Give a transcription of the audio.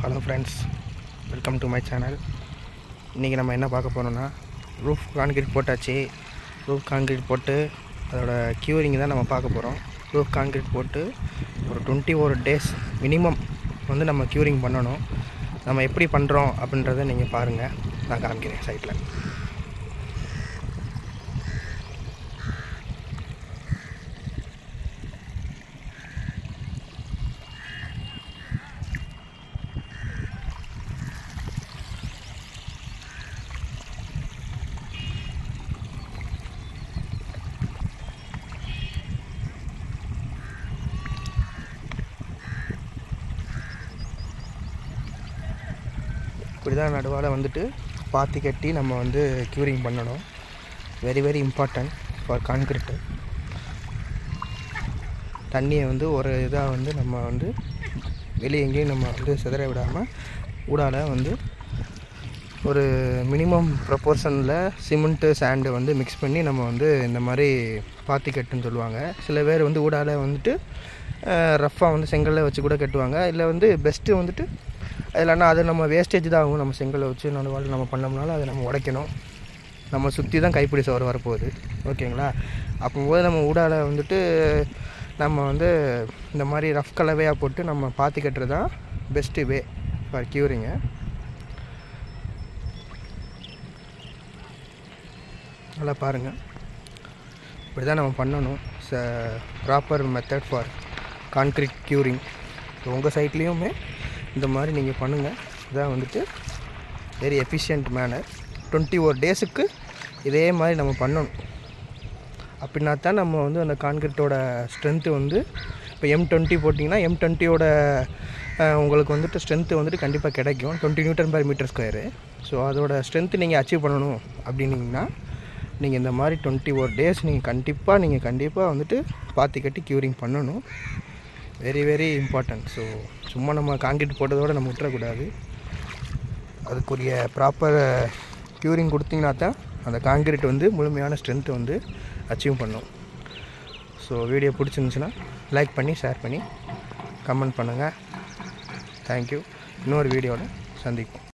hello friends welcome to my channel இன்றைக்கி நம்ம என்ன பார்க்க போகிறோம்னா ரூஃப் கான்கிரீட் போட்டாச்சு ரூஃப் கான்கிரீட் போட்டு அதோட க்யூரிங் தான் நம்ம பார்க்க போகிறோம் ரூஃப் கான்கிரீட் போட்டு ஒரு டுவெண்ட்டி ஒரு டேஸ் மினிமம் வந்து நம்ம க்யூரிங் பண்ணணும் நம்ம எப்படி பண்ணுறோம் அப்படின்றத நீங்கள் பாருங்கள் நான் காமிக்கிறேன் சைட்டில் இப்படி தான் நடுவால் வந்துட்டு பாத்தி கட்டி நம்ம வந்து க்யூரிங் பண்ணணும் very very important for concrete தண்ணியை வந்து ஒரு இதாக வந்து நம்ம வந்து வெளியே எங்கேயும் நம்ம வந்து சிதற விடாமல் ஊடால வந்து ஒரு மினிமம் ப்ரப்போர்ஷனில் சிமெண்ட்டு சாண்டு வந்து மிக்ஸ் பண்ணி நம்ம வந்து இந்த மாதிரி பாத்தி கட்டுன்னு சொல்லுவாங்க சில பேர் வந்து ஊடால வந்துட்டு ரஃப்பாக வந்து செங்கல்ல வச்சு கூட கட்டுவாங்க இல்லை வந்து பெஸ்ட்டு வந்துட்டு இல்லைன்னா அது நம்ம வேஸ்டேஜ் தான் ஆகும் நம்ம செங்கல்லை வச்சு நடுவால் நம்ம பண்ணோம்னாலும் அதை நம்ம உடைக்கணும் நம்ம சுற்றி தான் கைப்பிடி சோறு வரப்போகுது ஓகேங்களா அப்போது நம்ம ஊடால வந்துட்டு நம்ம வந்து இந்த மாதிரி ரஃப் கலவையாக போட்டு நம்ம பாத்தி கட்டுறது தான் பெஸ்ட்டு வே ஃபார் க்யூரிங்கு நல்லா பாருங்கள் இப்படி தான் நம்ம பண்ணணும் ச proper method for concrete curing so உங்கள் சைட்லேயுமே இந்த மாதிரி நீங்கள் பண்ணுங்கள் இதான் வந்துட்டு வெரி எஃபிஷியன்ட் மேனர் டுவெண்ட்டி ஒரு டேஸுக்கு இதே மாதிரி நம்ம பண்ணணும் அப்படின்னா தான் நம்ம வந்து அந்த கான்கிரீட்டோட ஸ்ட்ரென்த்து வந்து இப்போ எம் டுவெண்ட்டி போட்டிங்கன்னா எம் டுவெண்ட்டியோட உங்களுக்கு வந்துட்டு ஸ்ட்ரென்த்து வந்துட்டு கண்டிப்பாக கிடைக்கும் twenty newton per metre square so அதோட ஸ்ட்ரென்த்து நீங்கள் அச்சீவ் பண்ணணும் அப்படின்னீங்கன்னா நீங்கள் இந்த மாதிரி டுவெண்ட்டி ஒரு டேஸ் நீங்கள் கண்டிப்பாக நீங்கள் கண்டிப்பாக வந்துட்டு பாத்தி கட்டி க்யூரிங் பண்ணணும் வெரி வெரி இம்பார்ட்டன்ட் ஸோ சும்மா நம்ம கான்கிரீட் போட்டதோடு நம்ம விட்டுறக்கூடாது அதுக்குரிய ப்ராப்பர் க்யூரிங் கொடுத்தீங்கன்னா தான் அந்த கான்கிரீட் வந்து முழுமையான ஸ்ட்ரென்த்து வந்து அச்சீவ் பண்ணும் ஸோ வீடியோ பிடிச்சிருந்துச்சுன்னா லைக் பண்ணி ஷேர் பண்ணி கமெண்ட் பண்ணுங்கள் தேங்க்யூ இன்னொரு வீடியோவில் சந்திப்போம்